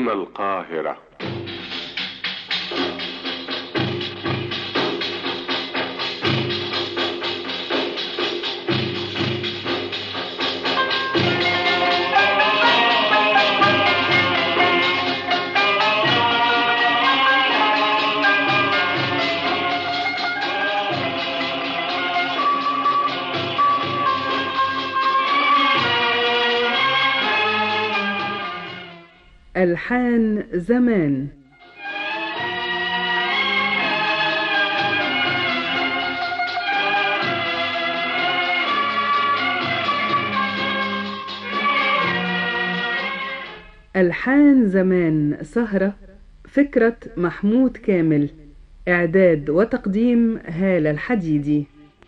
هنا القاهرة ألحان زمان ألحان زمان سهرة فكرة محمود كامل إعداد وتقديم هالة الحديدي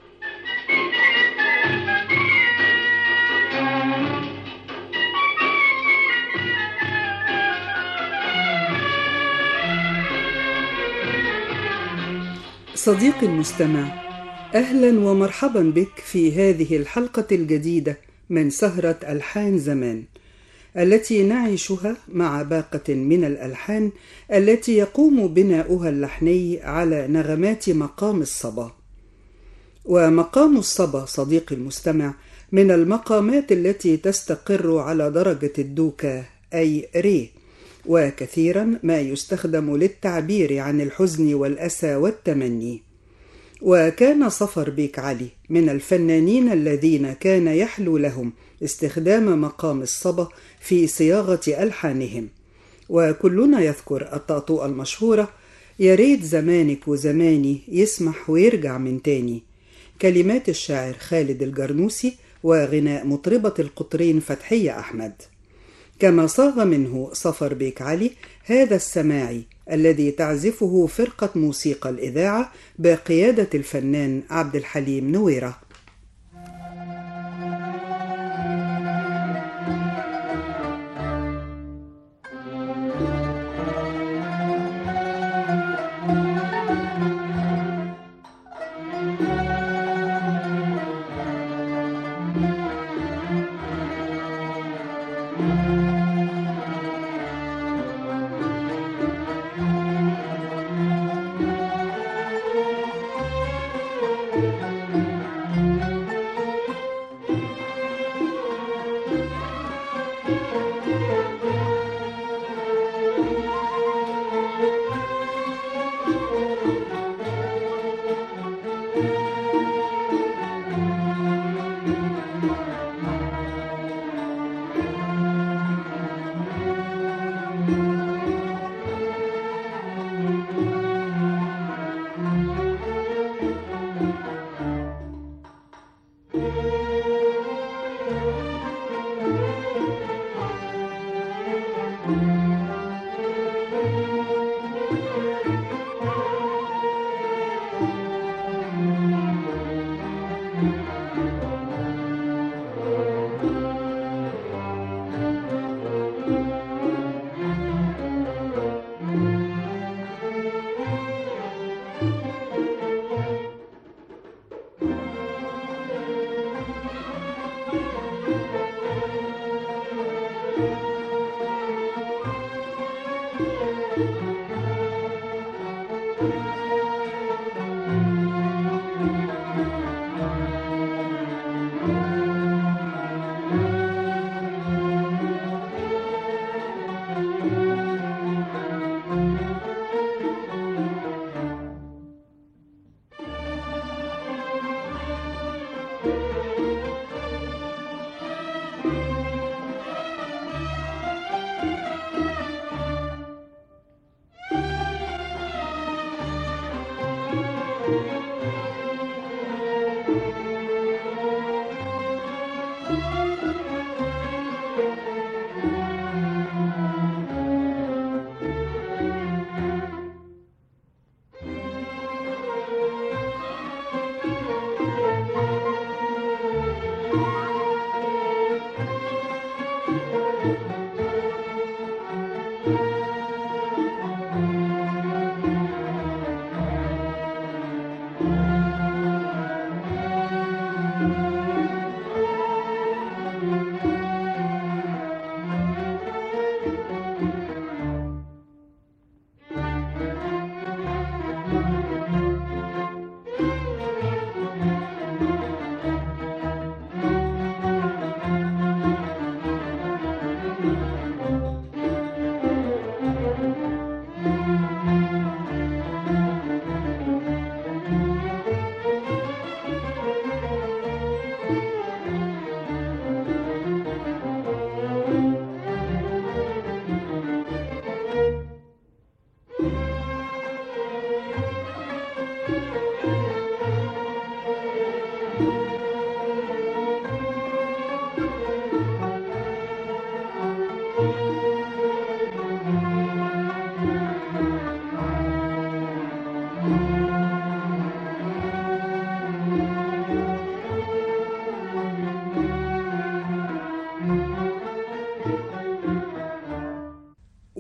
صديقي المستمع اهلا ومرحبا بك في هذه الحلقه الجديده من سهره الحان زمان التي نعيشها مع باقه من الالحان التي يقوم بناؤها اللحني على نغمات مقام الصبا ومقام الصبا صديقي المستمع من المقامات التي تستقر على درجه الدوكا اي ري وكثيرا ما يستخدم للتعبير عن الحزن والاسى والتمني وكان صفر بيك علي من الفنانين الذين كان يحلو لهم استخدام مقام الصبا في صياغه الحانهم وكلنا يذكر الطاطوء المشهوره يا ريت زمانك وزماني يسمح ويرجع من تاني كلمات الشاعر خالد الجرنوسي وغناء مطربه القطرين فتحيه احمد كما صاغ منه صفر بيك علي هذا السماعي الذي تعزفه فرقة موسيقى الإذاعة بقيادة الفنان عبد الحليم نويرة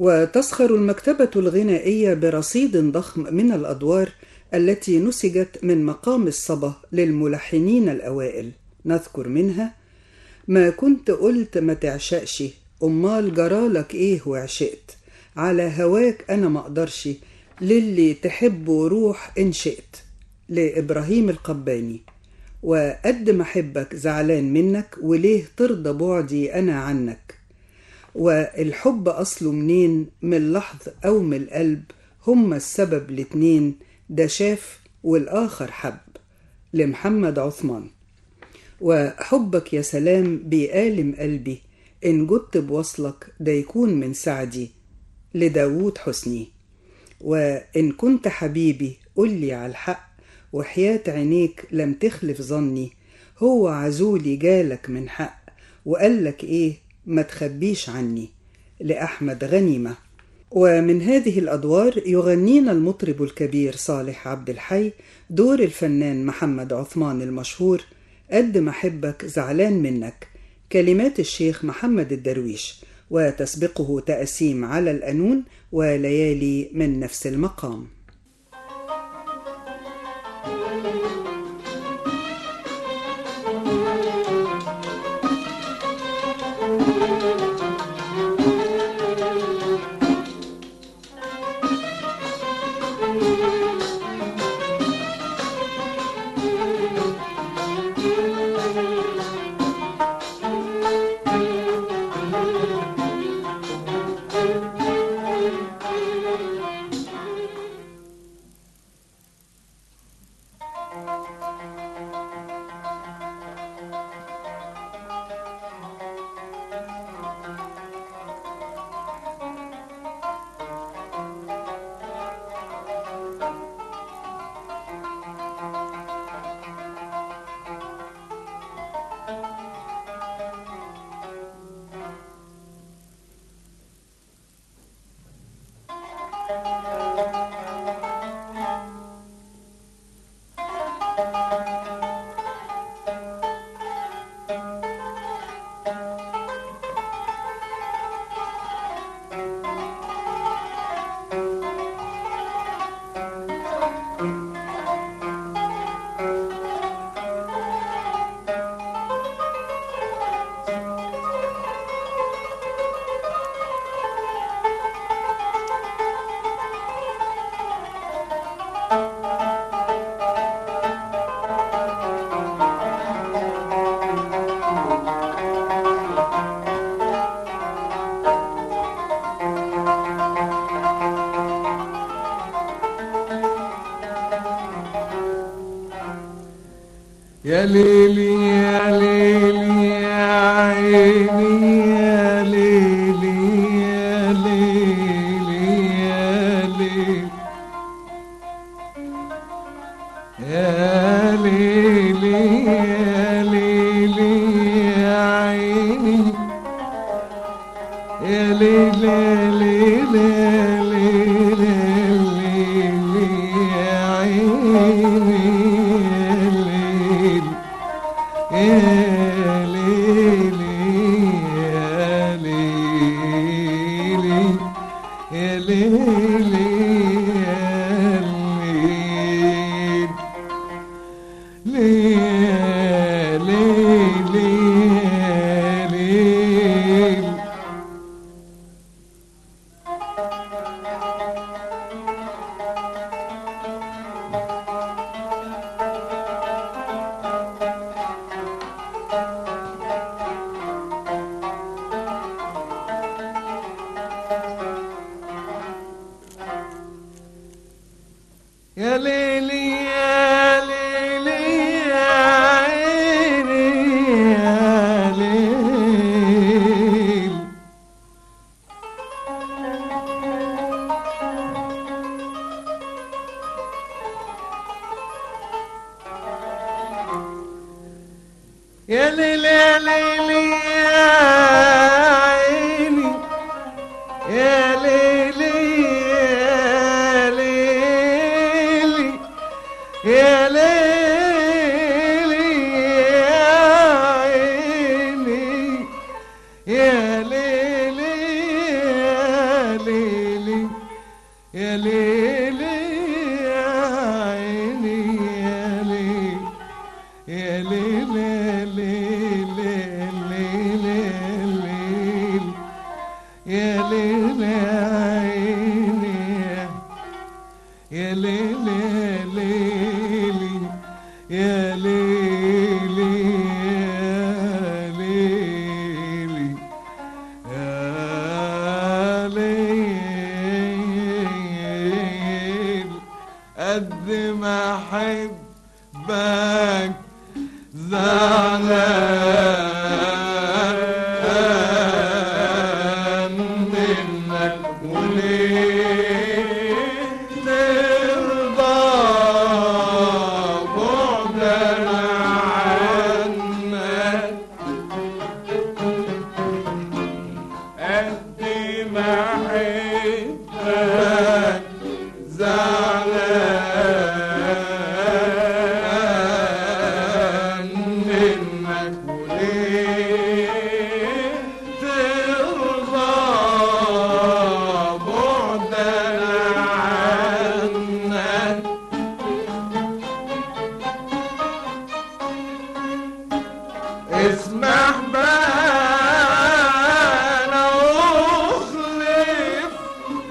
وتسخر المكتبة الغنائية برصيد ضخم من الأدوار التي نسجت من مقام الصبا للملحنين الأوائل نذكر منها ما كنت قلت ما تعشقش أمال جرالك إيه وعشقت على هواك أنا مقدرش للي تحبه روح إن شئت لإبراهيم القباني وقد ما أحبك زعلان منك وليه ترضى بعدي أنا عنك والحب أصله منين من اللحظ أو من القلب هما السبب الاتنين ده شاف والآخر حب لمحمد عثمان وحبك يا سلام بيآلم قلبي إن جدت بوصلك ده يكون من سعدي لداود حسني وإن كنت حبيبي قولي على الحق وحياة عينيك لم تخلف ظني هو عزولي جالك من حق وقالك إيه ما تخبيش عني لأحمد غنيمة ومن هذه الأدوار يغنينا المطرب الكبير صالح عبد الحي دور الفنان محمد عثمان المشهور قد ما أحبك زعلان منك كلمات الشيخ محمد الدرويش وتسبقه تأسيم على القانون وليالي من نفس المقام يا ليلي يا ليلي يا عيني يا ليلي يا ليلي يا ليلي يا ليلي يا ليلي يا عيني يا ليلي يا ليلي يا ليلي يا عيني يا ليلي يا ليلي يا ليلي يا ليلي يا ليلي يا ليلي يا ليلي يا ليلي يا عيني يا ليل يا ليلي يا ليلي يا عيني يا ليلي يا ليلي يا ليلي يا عيني يا ليلي يا ليلي يا ليلي يا عيني يا ليل يا ليل يا ليل يا ليل يا ليل يا عيني يا ليل يا ليل يا ليل يا ليل يا ليل قد ما احبك زعلان منك وليه ترضى بعدنا عنك قد ما احبك زعلان منك وليه ترضى بعدنا عنك اسمح بنا واخلف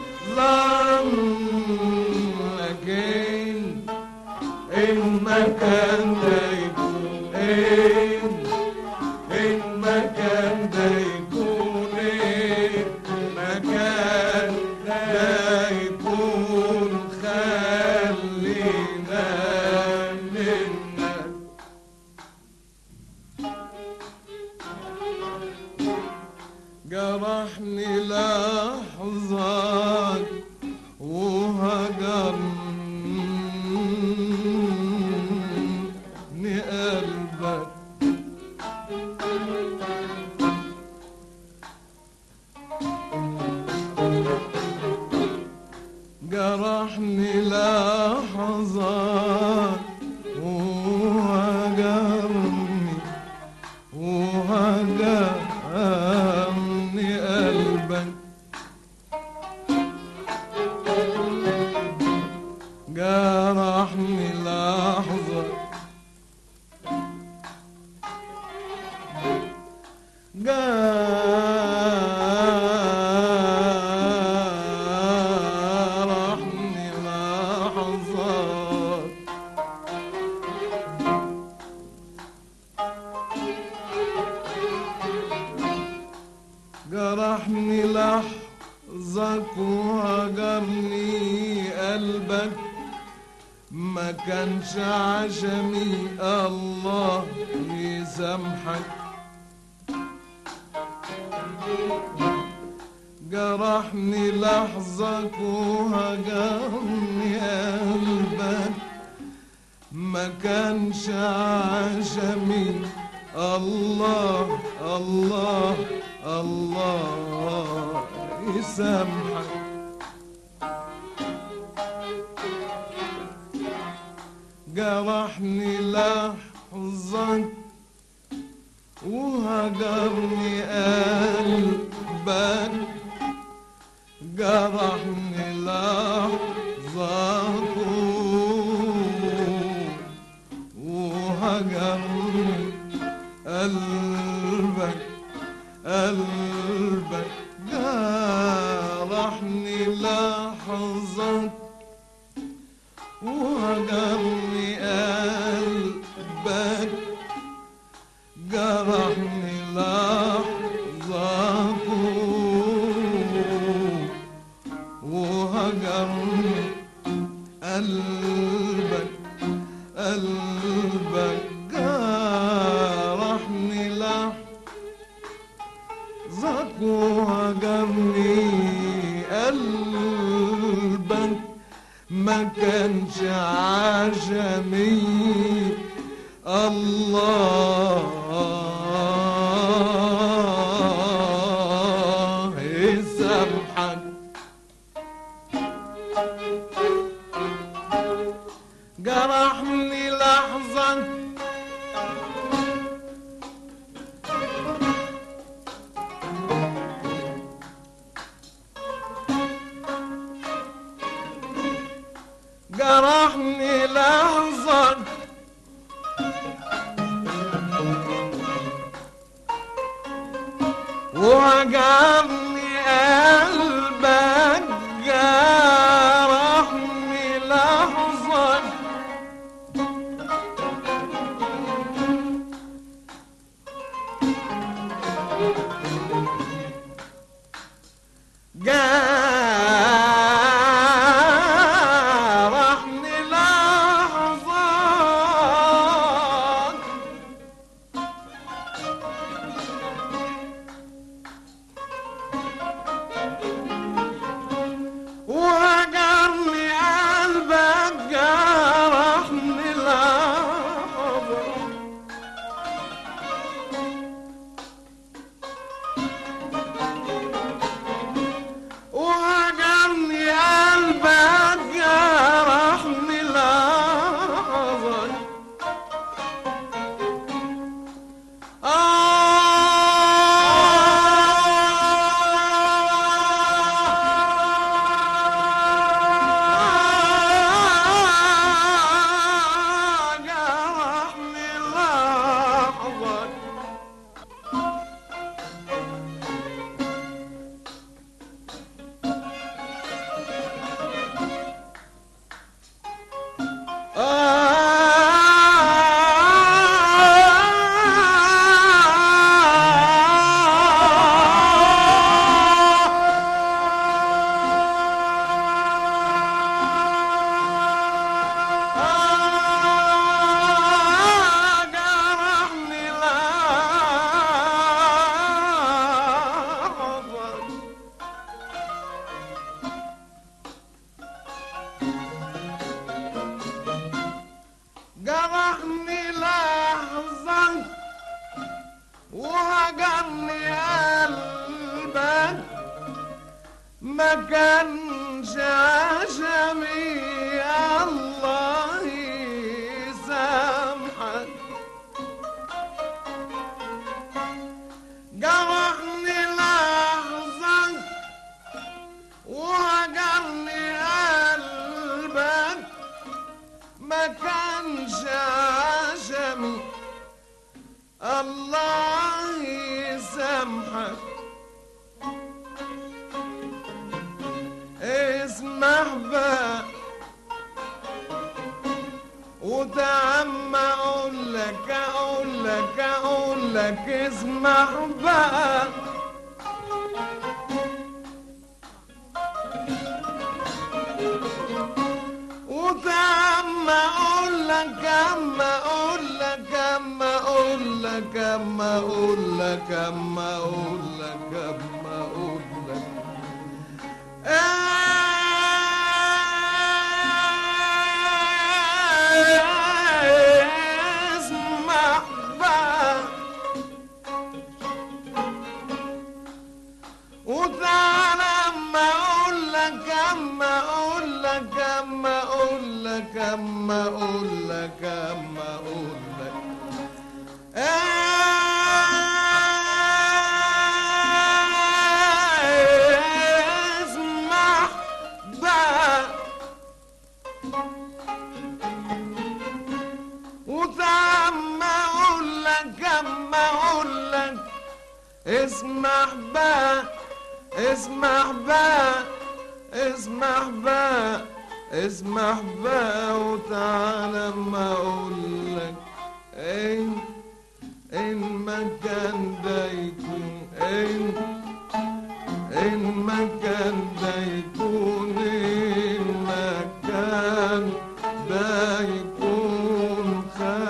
ظنك إن إن ما كان ده يكون إن إن ما كان ده يكون إن ما كان ده يكون خلينا منك جرحني لحظات وهجرني قلبك جرحني لحظات وهجرني وهجرني قلبك جرحني لحظة جرحني لحظات جرحني لحظك وهجرني قلبك ما كانش عشمي الله يسامحك جرحني لحظك وهجرني قلبك ما كانش عشمي الله الله الله يسامحك جرحني لحظك وهجرني قلبك جرحني لحظك وهجرني قلبك قلبك جرحني لحظك وهجرني قلبك جرحني لحظك وهجرني قلبك قلبك جرحني لحظك وهجرني قلبك ما كانش عشمي الله يسامحك جرحني لحظة جرحني لحظة وجرني قلبك جرحني لحظة جرحني لحظة وجرني قلبك جرحني لحظة وجرني قلبك جرحني لحظة آه جرحني لحظة جرحني لحظة جرحني لحظة وهجرني قلبك ما كانش عشمي الله يسامحك جرحني لحظة وهجرني قلبك ما كانش عشمي الله يسامحك اسمح بقى وتعم اقول لك اقول لك اقول لك اسمح بقى وتعم اقول لك اما اقول لك اما اقول لك اما اقول لك اما اقول لك اما اقول لك اسمع بقى وتعالى اما اقول لك اما اقول لك اما اقول لك اما اقول لك اما اقول لك اسمع بقى وتعم اقول لك اما اقول لك اسمح بقى اسمح بقى اسمح بقى اسمح بقى وتعالى اما اقول لك ان المكان ده يكون ان المكان ده يكون المكان ده يكون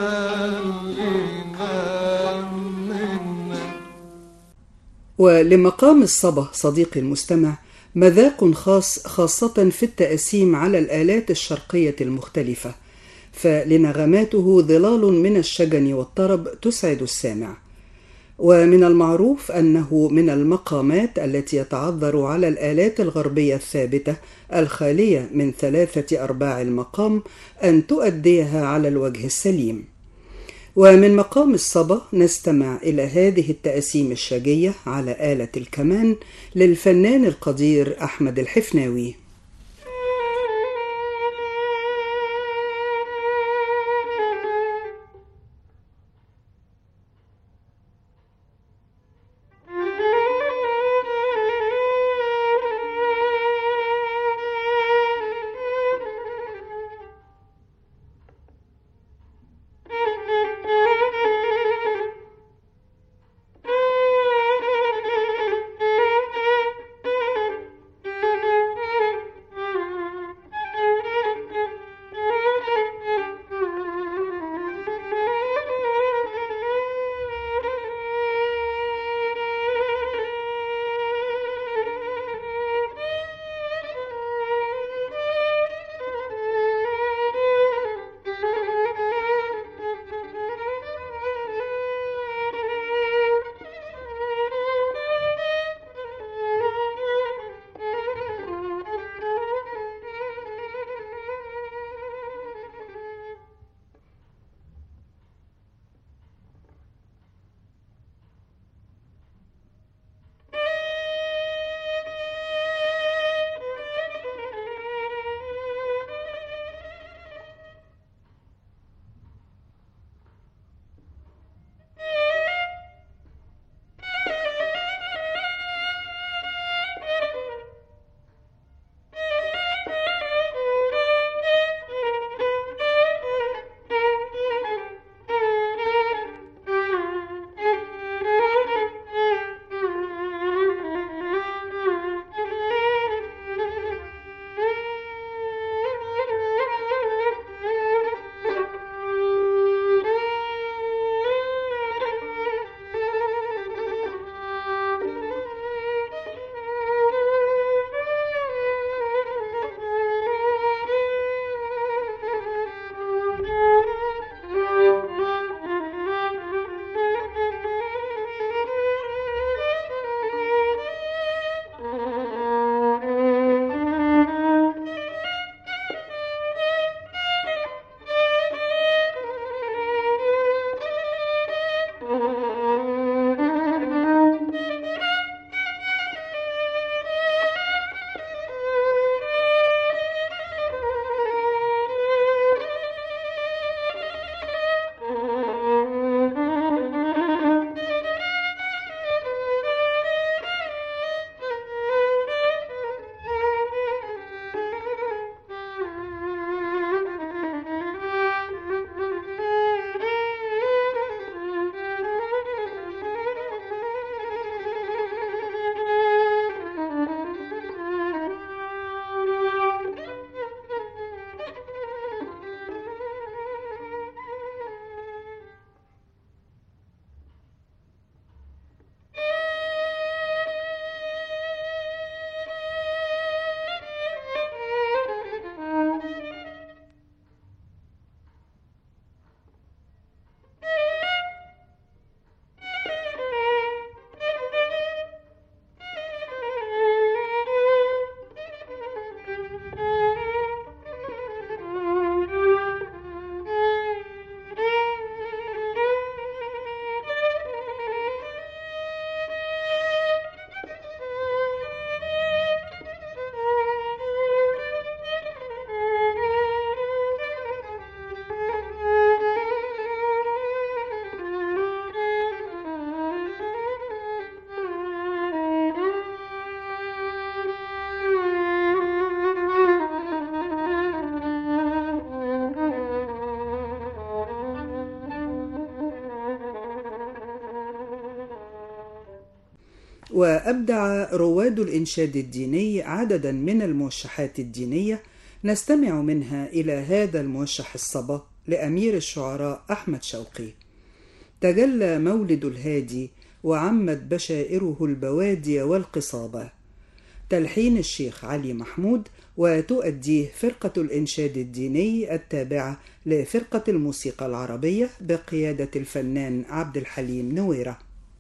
خلينا منك ولمقام الصبا صديقي المستمع مذاق خاص خاصة في التأسيم على الآلات الشرقية المختلفة فلنغماته ظلال من الشجن والطرب تسعد السامع ومن المعروف أنه من المقامات التي يتعذر على الآلات الغربية الثابتة الخالية من ثلاثة أرباع المقام أن تؤديها على الوجه السليم ومن مقام الصبا نستمع إلى هذه التأسيم الشجية على آلة الكمان للفنان القدير أحمد الحفناوي وأبدع رواد الإنشاد الديني عددا من الموشحات الدينية نستمع منها إلى هذا الموشح الصبا لأمير الشعراء أحمد شوقي تجلى مولد الهادي وعمت بشائره البوادي والقصابة تلحين الشيخ علي محمود وتؤديه فرقة الإنشاد الديني التابعة لفرقة الموسيقى العربية بقيادة الفنان عبد الحليم نويره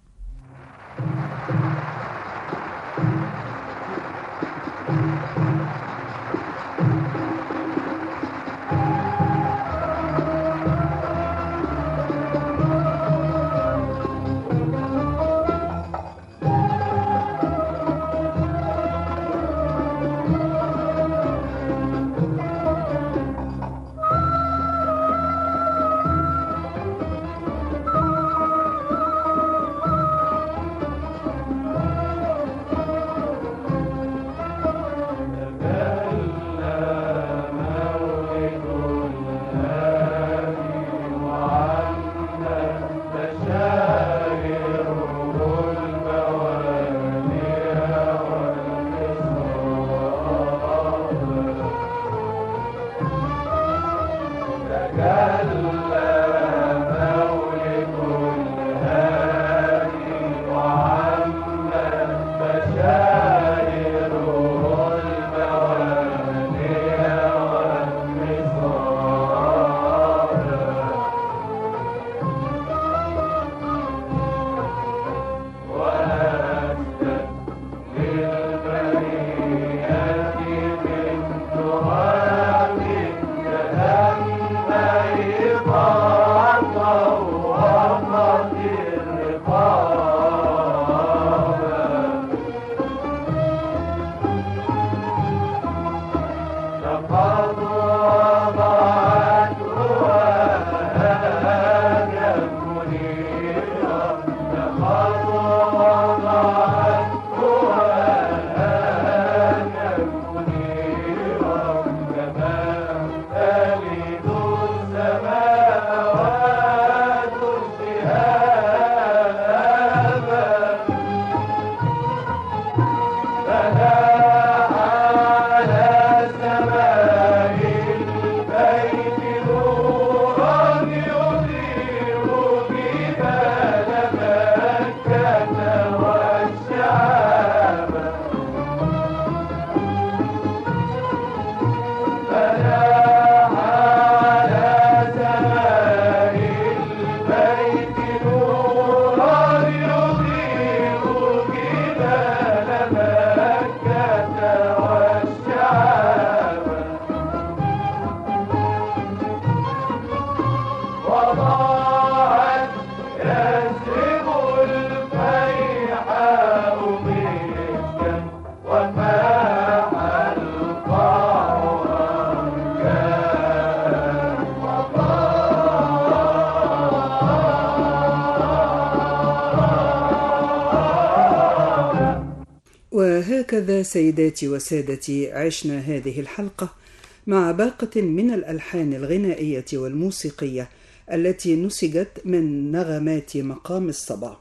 وهكذا سيداتي وسادتي عشنا هذه الحلقة مع باقة من الألحان الغنائية والموسيقية التي نسجت من نغمات مقام الصبا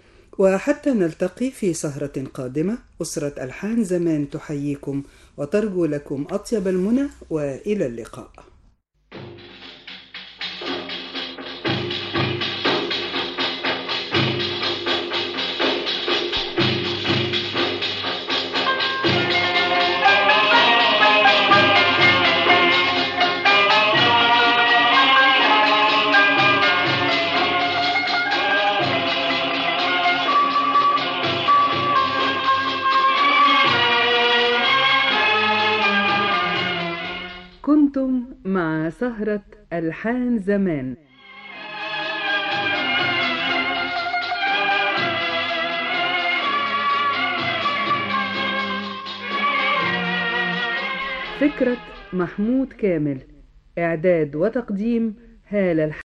وحتى نلتقي في سهرة قادمة أسرة ألحان زمان تحييكم وترجو لكم أطيب المنى وإلى اللقاء كنتم مع سهرة ألحان زمان فكرة محمود كامل إعداد وتقديم هالة الحمد